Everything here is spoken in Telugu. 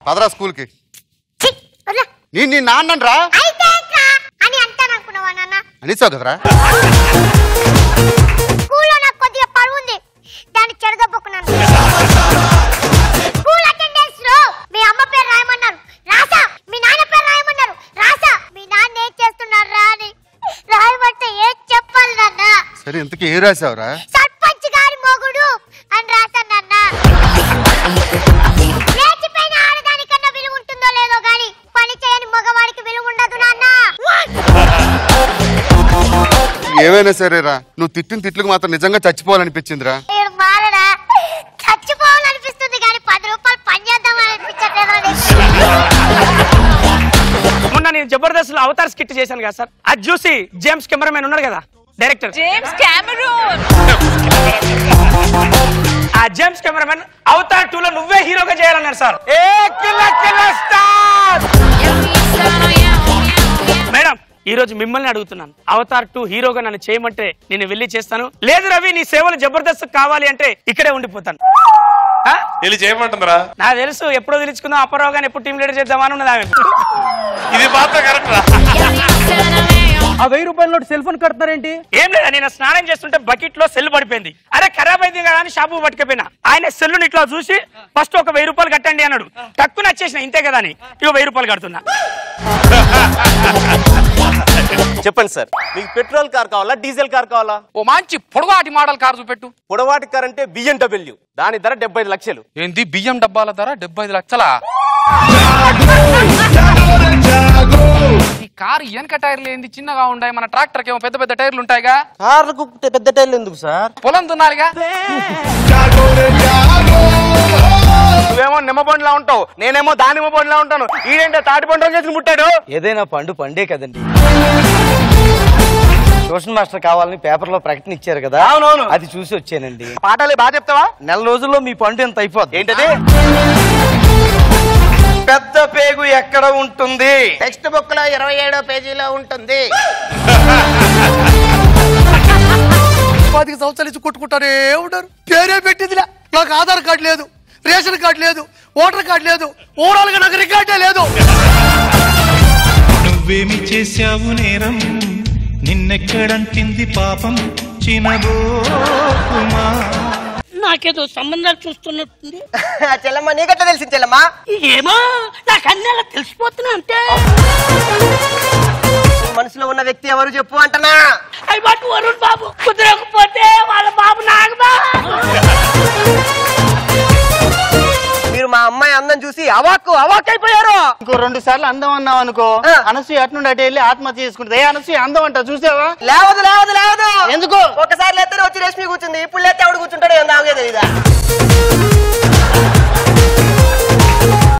పదరా స్కూల్కి ఛీ, వదిలే. నేను నీ నాన్నరా అయితే ఏంట్రా అని అంటాననుకున్నావా నాన్న అనిసావు కదరా స్కూల్లో నాకు కొద్దిగా పరువు ఉంది దాన్ని చెడదొప్పుకున్నాను స్కూల్ అటెండెన్స్ లో మీ అమ్మ పేరు రాయమన్నారు రాసా మీ నాన్న పేరు రాయమన్నారు రాసా మీ నాన్న ఏం చేస్తున్నారా అని రాయమంటే ఏం చెప్పాలి నాన్న సరే ఇంతకీ ఏ రాసావురా సర్పంచ్ గారి మొగుడు అని రాశాను నాన్న లేచిపోయిన ఆడదానికన్నా విలువ ఉంటుందో లేదో గాని పని చేయని మగవాడికి విలువ ఉండదు నాన్న ఏమైనా సరేరా నువ్వు తిట్టిన తిట్లకు మాత్రం నిజంగా చచ్చిపోవాలనిపించిందిరా నేను మారడా చచ్చిపోవాలనిపిస్తుంది కానీ పది రూపాయలు పని చేద్దామని అనిపించట్లేదు మొన్న నేను జబర్దస్త్ లో అవతార్ స్కిట్ చేశాను కదా సార్ అది చూసి జేమ్స్ కెమెరామెన్ ఉన్నాడు కదా డైరెక్టర్ జేమ్స్ కెమెరూన్ ఆ జేమ్స్ కెమెరామెన్ అవతార్ టూ లో నువ్వే హీరోగా చేయాలన్నారు సార్ ఏ కిల్ల కిల్ల స్టార్ మేడం ఈ రోజు మిమ్మల్ని అడుగుతున్నాను అవతార్ టూ హీరోగా నన్ను చేయమంటే నేను వెళ్ళి చేస్తాను లేదు రవి నీ సేవలు జబర్దస్త్ కావాలి అంటే ఇక్కడే ఉండిపోతాను ఆ? వెళ్ళి చేయమంటుందిరా నాకు తెలుసు ఎప్పుడో తెలుసుకుందాం అప్పరావు గాని ఎప్పుడు టీం లీడర్ చేద్దామని ఉన్నది ఆమె ఇది మాత్రం కరెక్ట్ రా ఆ వెయ్యి రూపాయల నోటు సెల్ ఫోన్ కడతారేంటి ఏం లేదా నేను స్నానం చేస్తుంటే బకెట్ లో సెల్ పడిపోయింది అరే ఖరాబ్ అయింది కదా అని షాపు పట్టుకపోయినా ఆయన సెల్లుని ఇట్లా చూసి ఫస్ట్ ఒక వెయ్యి రూపాయలు కట్టండి అన్నాడు తక్కువ నచ్చేసిన ఇంతే కదా అని ఇక వెయ్యి రూపాయలు కడుతున్నా చెప్పండి సార్ మీకు పెట్రోల్ కార్ కావాలా డీజిల్ కార్ కావాలా ఓ మంచి పొడవాటి మోడల్ కార్ చూపెట్టు పొడవాటి కార్ అంటే బిఎండబ్ల్యూ దాని ధర డెబ్బై ఐదు లక్షలు ఏంది బియ్యం డబ్బాల ధర డెబ్బై ఐదు లక్షలా ఈ కారు వెనక టైర్లు ఏంది చిన్నగా ఉంటాయి మన ట్రాక్టర్ ఏమో పెద్ద పెద్ద టైర్లు ఉంటాయిగా కార్లకు పెద్ద టైర్లు ఎందుకు సార్ పొలం దున్నాలిగా నువ్వేమో నిమ్మ బండిలా ఉంటావు నేనేమో దానిమ్మ బండిలా ఉంటాను ఈడేంటే తాటి పండుగ చేసి ముట్టాడు ఏదైనా పండు పండే కదండి ట్యూషన్ మాస్టర్ కావాలని పేపర్ లో ప్రకటన ఇచ్చారు కదా అవునవును. అది చూసి వచ్చానండి పాఠాలు బాగా చెప్తావా నెల రోజుల్లో మీ పండు ఎంత అయిపోద్ది ఏంటది పెద్ద పేగు ఎక్కడ ఉంటుంది టెక్స్ట్ బుక్ లో ఇరవై ఏడో పేజీలో ఉంటుంది పాతిక సంవత్సరాలు ఇచ్చి కొట్టుకుంటారే ఉంటారు పేరే పెట్టిందిలే నాకు ఆధార్ కార్డు లేదు రేషన్ కార్డు లేదు ఓటర్ కార్డు లేదు ఓవరాల్ గా నాకు రికార్డే లేదు నువ్వేమి చేశావు నేరం నిన్నెక్కడంటింది పాపం చినబోకుమా నాకేదో సంబంధాలు చూస్తున్నట్టుంది చెల్లమ్మ నీకట్ట తెలిసింది చెల్లమ్మ ఏమో నాకు అన్ని అలా తెలిసిపోతున్నా అంటే మనసులో ఉన్న వ్యక్తి ఎవరు చెప్పు అంటనా అవి బాటు వరుణ్ బాబు కుదరకపోతే వాళ్ళ బాబు నాగబా మీరు మా అమ్మాయి అందం చూసి అవాక్కు అవాక్ అయిపోయారు ఇంకో రెండు సార్లు అందం అన్నావు అనుకో అనసూయ అటు నుండి అటు వెళ్ళి ఆత్మహత్య చేసుకుంటుంది ఏ అనసూయ అందం అంట చూసావా లేవదు లేవదు లేవదు ఎందుకు ఒకసారి లేస్తేనే వచ్చి రేష్మి కూర్చుంది ఇప్పుడు లేస్తే ఆవిడ కూర్చుంటాడు ఏం తాగేది ఇదా